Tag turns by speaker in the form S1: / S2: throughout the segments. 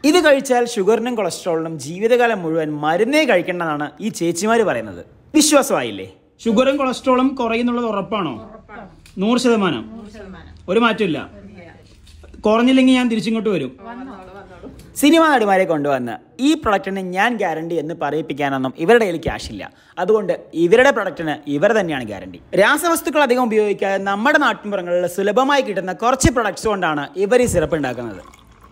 S1: ഇത് കഴിച്ചാൽ ഷുഗറിനും കൊളസ്ട്രോളിനും ജീവിതകാലം മുഴുവൻ മരുന്നേ കഴിക്കേണ്ടതാണ് ഈ ചേച്ചിമാർ പറയുന്നത് വിശ്വാസമായില്ലേ ഷുഗറും കൊളസ്ട്രോളും കുറയുന്നുള്ളത് ഉറപ്പാണോ നൂറ് ശതമാനം ഒരു മാറ്റമില്ല കുറഞ്ഞില്ലെങ്കിൽ ഞാൻ തിരിച്ചിങ്ങോട്ട് വരും സിനിമ നടിമാരെ കൊണ്ടുവന്ന് ഈ പ്രൊഡക്റ്റിന് ഞാൻ ഗ്യാരണ്ടി എന്ന് പറയിപ്പിക്കാനൊന്നും ഇവരുടെ കയ്യിൽ ക്യാഷ് ഇല്ല അതുകൊണ്ട് ഇവരുടെ പ്രൊഡക്റ്റിന് ഇവർ തന്നെയാണ് ഗ്യാരണ്ടി രാസവസ്തുക്കൾ അധികം ഉപയോഗിക്കാതെ നമ്മുടെ നാട്ടിൻപുറങ്ങളിൽ സുലഭമായി കിട്ടുന്ന കുറച്ച് പ്രൊഡക്ട്സ് കൊണ്ടാണ് ഇവർ ഈ സിറപ്പ് ഉണ്ടാക്കുന്നത്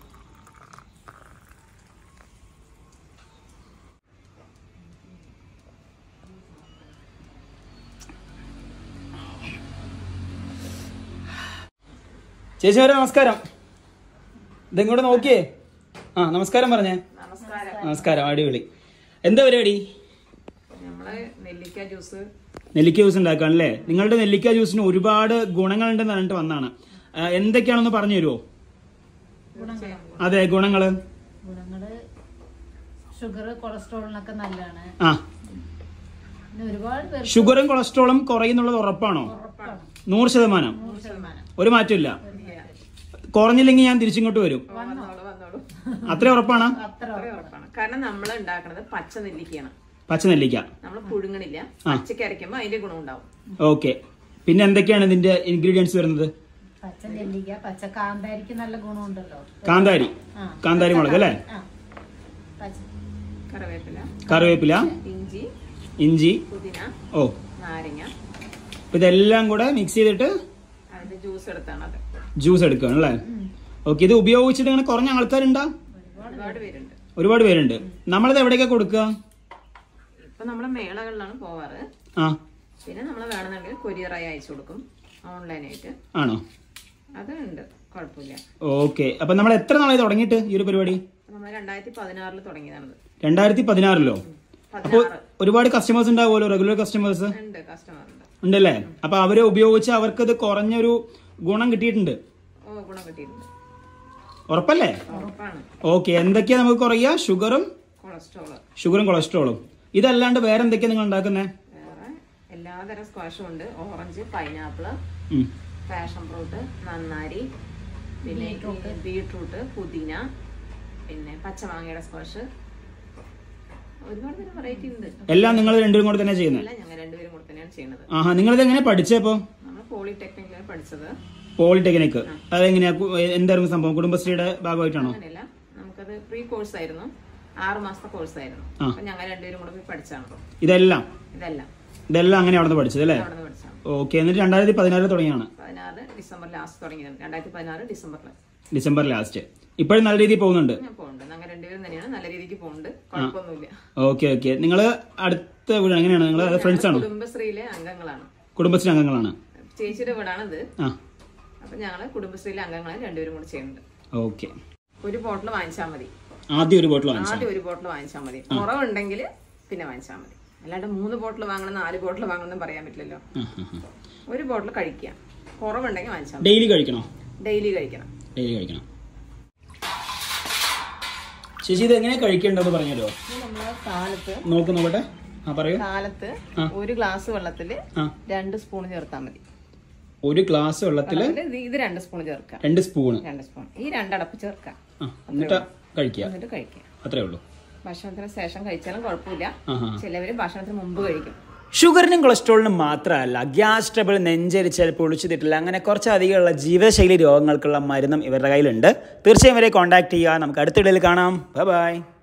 S1: ചേച്ചിമാരെ നമസ്കാരം ഇതെങ്ങോട്ട് നോക്കിയേ ആ നമസ്കാരം പറഞ്ഞേ
S2: നമസ്കാരം
S1: നമസ്കാരം അടിപൊളി എന്താ പരിപാടി
S2: നമ്മള് നെല്ലിക്ക ജ്യൂസ്
S1: നെല്ലിക്ക ജ്യൂസ് ഉണ്ടാക്കാണല്ലേ നിങ്ങളുടെ നെല്ലിക്ക ജ്യൂസിന് ഒരുപാട് ഗുണങ്ങളുണ്ടെന്ന് പറഞ്ഞിട്ട് വന്നാണ് എന്തൊക്കെയാണെന്ന് പറഞ്ഞു തരുമോ അതെ ഗുണങ്ങള്
S3: ഗുണങ്ങള് ഷുഗർ കൊളസ്ട്രോളിനൊക്കെ നല്ലതാണ്
S1: ആ
S3: പിന്നെ ഒരുപാട് പേർ
S1: ഷുഗറും കൊളസ്ട്രോളും കുറയുന്നുള്ളത് ഉറപ്പാണോ
S3: ഉറപ്പാണ്
S1: നൂറ് ശതമാനം
S2: നൂറ് ശതമാനം
S1: ഒരു മാറ്റമില്ല കുറഞ്ഞില്ലെങ്കിൽ ഞാൻ തിരിച്ചിങ്ങോട്ട് വരും
S2: വന്നോളൂ വന്നോളൂ
S1: അത്ര ഉറപ്പാണ്
S3: അത്ര
S2: അത്രയും ഉറപ്പാണ് കാരണം നമ്മൾ ഉണ്ടാക്കുന്നത് പച്ച നെല്ലിക്കയാണ്
S1: പച്ച നെല്ലിക്ക
S2: നമ്മൾ പുഴുങ്ങണില്ല
S1: ആ.
S2: പച്ചക്ക് അരയ്ക്കുമ്പോ അതിന്റെ ഗുണം ഉണ്ടാവും
S1: ഓക്കെ പിന്നെ എന്തൊക്കെയാണ് ഇതിന്റെ ഇൻഗ്രീഡിയൻസ് വരുന്നത്
S3: പച്ച നെല്ലിക്ക പച്ച കാന്താരിക്ക് നല്ല ഗുണമുണ്ടല്ലോ
S1: കാന്താരി
S3: ആ.
S1: കാന്താരി മുളക് അല്ലേ
S3: ആ പച്ച
S2: കറിവേപ്പില
S1: കറിവേപ്പില
S2: ഇഞ്ചി
S1: ഇഞ്ചി
S2: പുതിന
S1: ഓ
S2: നാരങ്ങ
S1: അപ്പൊ ഇതെല്ലാം കൂടെ മിക്സ് ചെയ്തിട്ട്
S2: അതിന്റെ ജ്യൂസ് എടുത്താണ് അത്
S1: ജ്യൂസ് എടുക്കുകയാണ് അല്ലേ ഓക്കെ ഇത് ഉപയോഗിച്ചിട്ട് ഇങ്ങനെ കുറഞ്ഞ ആൾക്കാരുണ്ടാ
S2: ഒരുപാട് പേരുണ്ട്
S1: ഒരുപാട് പേരുണ്ട് നമ്മളിത് എവിടേക്കാ കൊടുക്കുക
S2: ഇപ്പൊ നമ്മള് മേളകളിലാണ് പോവാറ്
S1: ആ
S2: പിന്നെ നമ്മൾ വേണമെന്നുണ്ടെങ്കിൽ കൊറിയറായി അയച്ചു കൊടുക്കും ഓൺലൈനായിട്ട്
S1: ആണോ
S2: അത് ഉണ്ട് കുഴപ്പമില്ല
S1: ഓക്കെ അപ്പൊ നമ്മൾ എത്ര നാളായി തുടങ്ങിയിട്ട് ഈ ഒരു പരിപാടി
S2: നമ്മൾ രണ്ടായിരത്തി പതിനാറിൽ തുടങ്ങിയതാണത്
S1: രണ്ടായിരത്തി പതിനാറിലോ അപ്പൊ
S2: പതിനാറ്
S1: ഒരുപാട് കസ്റ്റമേഴ്സ് ഉണ്ടാവുമല്ലോ റെഗുലർ കസ്റ്റമേഴ്സ്
S2: ഉണ്ട് കസ്റ്റമർ ഉണ്ട്
S1: ഉണ്ടല്ലേ അപ്പൊ അവരെ ഉപയോഗിച്ച് അവർക്കത് കുറഞ്ഞൊരു ഗുണം കിട്ടിയിട്ടുണ്ട്
S2: ഓ ഗുണം കിട്ടിയിട്ടുണ്ട്
S1: ഉറപ്പല്ലേ
S2: ഉറപ്പാണ്
S1: ഓക്കെ എന്തൊക്കെയാ നമുക്ക് കുറയുക ഷുഗറും
S2: കൊളസ്ട്രോള്
S1: ഷുഗറും കൊളസ്ട്രോളും ഇതല്ലാണ്ട് വേറെ എന്തൊക്കെയാ നിങ്ങൾ ഉണ്ടാക്കുന്നത്
S2: വേറെ എല്ലാതരം സ്ക്വാഷും ഉണ്ട് ഓറഞ്ച് പൈനാപ്പിള്
S1: ഉം.
S2: പാഷൻ ഫ്രൂട്ട് നന്നാരി പിന്നെ ബീട്രൂട്ട് പുതിന പിന്നെ പച്ചമാങ്ങയുടെ സ്ക്വാഷ് ഒരുപാട് തരം വെറൈറ്റി ഉണ്ട്
S1: എല്ലാം നിങ്ങൾ രണ്ടുപേരും കൂടെ തന്നെ ചെയ്യുന്നത്
S2: എല്ലാം ഞങ്ങൾ രണ്ടുപേരും കൂടെ തന്നെയാണ് ചെയ്യുന്നത്
S1: ആഹാ നിങ്ങളിത് എങ്ങനെ പഠിച്ചപ്പോ
S2: നമ്മൾ പോളിടെക്നിക്കിലാണ് പഠിച്ചത്
S1: പോളിടെക്നിക് അതെങ്ങനെയാ കു- എന്തായിരുന്നു സംഭവം കുടുംബശ്രീയുടെ ഭാഗമായിട്ടാണോ
S2: അങ്ങനെയല്ല നമുക്കത് പ്രീ കോഴ്സ് ആയിരുന്നു ആറ് മാസത്തെ കോഴ്സ് ആയിരുന്നു
S1: ആ.
S2: അപ്പൊ ഞങ്ങൾ രണ്ടുപേരും കൂടെ പോയി പഠിച്ചാണ്
S1: ഇതെല്ലാം
S2: ഇതെല്ലാം
S1: ഇതെല്ലാം അങ്ങനെ അവിടെ നിന്ന് പഠിച്ചത് അല്ലേ
S2: അവിടെ നിന്ന് പഠിച്ചാണ്
S1: ഓക്കെ എന്നിട്ട് രണ്ടായിരത്തി പതിനാറിൽ തുടങ്ങിയാണ്
S2: പതിനാറ് ഡിസംബർ ലാസ്റ്റ് തുടങ്ങിയത് രണ്ടായിരത്തി പതിനാറ് ഡിസംബറിൽ
S1: ഡിസംബർ ലാസ്റ്റ് ഇപ്പോഴും നല്ല രീതിയിൽ പോകുന്നുണ്ട്
S2: ഞാൻ പോകുന്നുണ്ട് ഞങ്ങൾ രണ്ടുപേരും തന്നെയാണ് നല്ല രീതിക്ക് പോകുന്നുണ്ട് കുഴപ്പമൊന്നുമില്ല
S1: ഓക്കെ ഓക്കെ നിങ്ങൾ അടുത്ത വീട് എങ്ങനെയാണ് നിങ്ങൾ ഫ്രണ്ട്സ് ആണോ
S2: കുടുംബശ്രീയിലെ അംഗങ്ങളാണ്
S1: കുടുംബശ്രീ അംഗങ്ങളാണ്
S2: ചേച്ചിയുടെ വീടാണിത്
S1: ആ
S2: അപ്പൊ ഞങ്ങള് കുടുംബശ്രീയിലെ അംഗങ്ങളെ രണ്ടുപേരും കൂടെ ചെയ്യുന്നുണ്ട്
S1: ഓക്കെ
S2: ഒരു ബോട്ടിൽ വാങ്ങിച്ചാൽ മതി
S1: ആദ്യം ഒരു ബോട്ടിൽ വാങ്ങിച്ചു
S2: ആദ്യം ഒരു ബോട്ടിൽ വാങ്ങിച്ചാൽ മതി കുറവുണ്ടെങ്കിൽ പിന്നെ വാങ്ങിച്ചാൽ മതി അല്ലാണ്ട് മൂന്ന് ബോട്ടിൽ വാങ്ങണം നാല് ബോട്ടിൽ വാങ്ങണം എന്ന് പറയാൻ പറ്റില്ലല്ലോ ഒരു ബോട്ടിൽ കഴിക്കുക കുറവുണ്ടെങ്കിൽ വാങ്ങിച്ചാൽ മതി
S1: ഡെയിലി കഴിക്കണോ
S2: ഡെയിലി കഴിക്കണം
S1: ഡെയിലി കഴിക്കണം ചേച്ചി ഇത് എങ്ങനെ കഴിക്കേണ്ടത് പറഞ്ഞല്ലോ
S2: ഇത് നമ്മള് കാലത്ത്
S1: നോക്ക് നോക്കട്ടെ ആ പറയൂ
S2: കാലത്ത്
S1: ആ.
S2: ഒരു ഗ്ലാസ് വെള്ളത്തിൽ
S1: ആ
S2: രണ്ട് സ്പൂൺ ചേർത്താൽ മതി
S1: ഒരു ഗ്ലാസ് വെള്ളത്തില്
S2: വെള്ളത്തില് ഇത് ഇത് രണ്ട് സ്പൂൺ ചേർക്കുക
S1: രണ്ട് സ്പൂണ്
S2: രണ്ട് സ്പൂൺ ഈ രണ്ടടപ്പ് ചേർക്കുക
S1: ആ എന്നിട്ട് കഴിക്കുക
S2: എന്നിട്ട് കഴിക്കുക
S1: അത്രേ ഉള്ളൂ
S2: ഭക്ഷണത്തിന് ശേഷം കഴിച്ചാലും കുഴപ്പമില്ല
S1: ആഹാ
S2: ചിലവര് ഭക്ഷണത്തിന് മുമ്പ് കഴിക്കും
S1: ഷുഗറിനും കൊളസ്ട്രോളിനും മാത്രമല്ല ഗ്യാസ് ട്രബിൾ നെഞ്ചരിച്ചൽ പൊളിച്ചു തിട്ടില്ല അങ്ങനെ കുറച്ചധികമുള്ള ജീവിതശൈലി രോഗങ്ങൾക്കുള്ള മരുന്നും ഇവരുടെ കയ്യിലുണ്ട് തീർച്ചയായും ഇവരെ കോൺടാക്ട് ചെയ്യുക നമുക്ക് അടുത്ത വീഡിയോയിൽ കാണാം ബൈ ബൈ